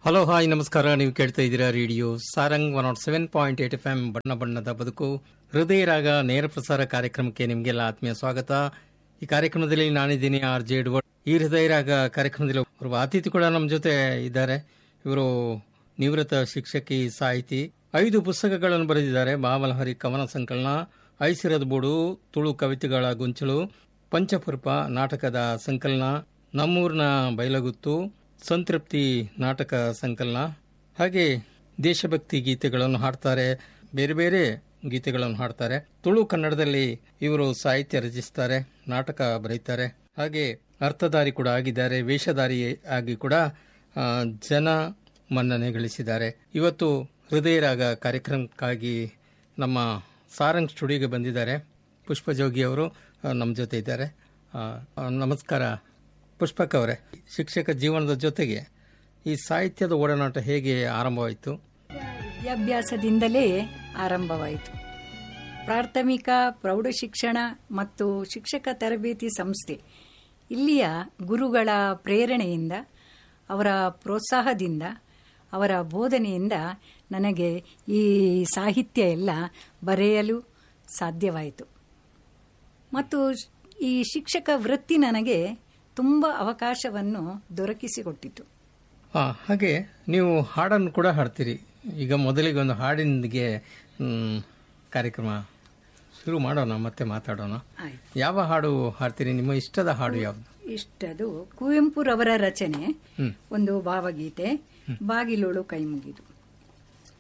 hello hi ನಮಸ್ಕಾರ ನೀವು ಕೇಳ್ತಾ ಇದ್ದೀರಾ radio Sarang one nought seven point eight F M ಬಣ್ಣ ಬಣ್ಣದ ಬದುಕು ಹೃದಯ ರಾಗ ನೇರ ಪ್ರಸಾರ ಕಾರ್ಯಕ್ರಮಕ್ಕೆ ನಿಮಗೆಲ್ಲ ಆತ್ಮೀಯ ಸ್ವಾಗತ ಈ ಕಾರ್ಯಕ್ರಮದಲ್ಲಿ ನಾನಿದ್ದೀನಿ ಆರ್ ಜೆ ಎಡ್ವರ್ಡ್ ಈ ಹೃದಯ ರಾಗ ಕಾರ್ಯಕ್ರಮದಲ್ಲಿ ಒಬ್ಬ ಅತಿಥಿ ಕೂಡ ನಮ್ಮ ಜೊತೆ ಇದ್ದಾರೆ ಇವರು ನಿವೃತ್ತ ಶಿಕ್ಷಕಿ ಸಾಹಿತಿ ಐದು ಪುಸ್ತಕಗಳನ್ನು ಬರೆದಿದ್ದಾರೆ ಬಾಮಲಹರಿ ಕವನ ಸಂಕಲನ ಐಸಿರದ ಬೂಡು ತುಳು ಕವಿತೆಗಳ ಗೊಂಚಲು ಪಂಚಪುರ್ಪ ನಾಟಕದ ಸಂಕಲನ ನಮ್ಮೂರಿನ ಬಯಲಗುತ್ತು ಸಂತೃಪ್ತಿ ನಾಟಕ ಸಂಕಲನ ಹಾಗೆ ದೇಶಭಕ್ತಿ ಗೀತೆಗಳನ್ನು ಹಾಡ್ತಾರೆ ಬೇರೆ ಬೇರೆ ಗೀತೆಗಳನ್ನು ಹಾಡ್ತಾರೆ ತುಳು ಕನ್ನಡದಲ್ಲಿ ಇವರು ಸಾಹಿತ್ಯ ರಚಿಸ್ತಾರೆ ನಾಟಕ ಬರೀತಾರೆ ಹಾಗೆ ಅರ್ಥಧಾರಿ ಕೂಡ ಆಗಿದ್ದಾರೆ ವೇಷಧಾರಿ ಆಗಿ ಕೂಡ ಆ, ಜನ ಮನ್ನಣೆ ಗಳಿಸಿದ್ದಾರೆ ಇವತ್ತು ಹೃದಯ ರಾಗ ಕಾರ್ಯಕ್ರಮಕ್ಕಾಗಿ ನಮ್ಮ ಸಾರಂಗ್ ಸ್ಟುಡಿಯೋಗೆ ಬಂದಿದ್ದಾರೆ ಪುಷ್ಪಜೋಗಿ ಅವರು ಆ, ನಮ್ಮ ಜೊತೆ ಇದ್ದಾರೆ ಆ, ಆ, ನಮಸ್ಕಾರ ಪುಷ್ಪಕ್ ಅವರೇ ಶಿಕ್ಷಕ ಜೀವನದ ಜೊತೆಗೆ ಈ ಸಾಹಿತ್ಯದ ಒಡನಾಟ ಹೇಗೆ ಆರಂಭವಾಯಿತು ವಿದ್ಯಾಭ್ಯಾಸದಿಂದಲೇ ಆರಂಭವಾಯಿತು ಪ್ರಾಥಮಿಕ ಪ್ರೌಢಶಿಕ್ಷಣ ಮತ್ತು ಶಿಕ್ಷಕ ತರಬೇತಿ ಸಂಸ್ಥೆ ಇಲ್ಲಿಯ ಗುರುಗಳ ಪ್ರೇರಣೆಯಿಂದ ಅವರ ಪ್ರೋತ್ಸಾಹದಿಂದ ಅವರ ಬೋಧನೆಯಿಂದ ನನಗೆ ಈ ಸಾಹಿತ್ಯ ಎಲ್ಲ ಬರೆಯಲು ಸಾಧ್ಯವಾಯಿತು ಮತ್ತು ಈ ಶಿಕ್ಷಕ ವೃತ್ತಿ ನನಗೆ ತುಂಬ ಅವಕಾಶವನ್ನು ದೊರಕಿಸಿಕೊಟ್ಟಿತು ಆ, ಹಾಗೆ ನೀವು ಹಾಡನ್ನು ಕೂಡ ಹಾಡ್ತೀರಿ ಈಗ ಮೊದಲಿಗೆ ಒಂದು ಹಾಡಿನಿಗೆ ಮ್, ಕಾರ್ಯಕ್ರಮ ಶುರು ಮಾಡೋಣ ಮತ್ತೆ ಮಾತಾಡೋಣ ಆಯ್ತು ಯಾವ ಹಾಡು ಹಾಡ್ತೀರಿ ನಿಮ್ಮ ಇಷ್ಟದ ಹಾಡು ಯಾವುದು ಇಷ್ಟದು ಕುವೆಂಪುರವರ ರಚನೆ ಒಂದು ಭಾವಗೀತೆ ಬಾಗಿಲೋಳು ಕೈ ಮುಗಿದು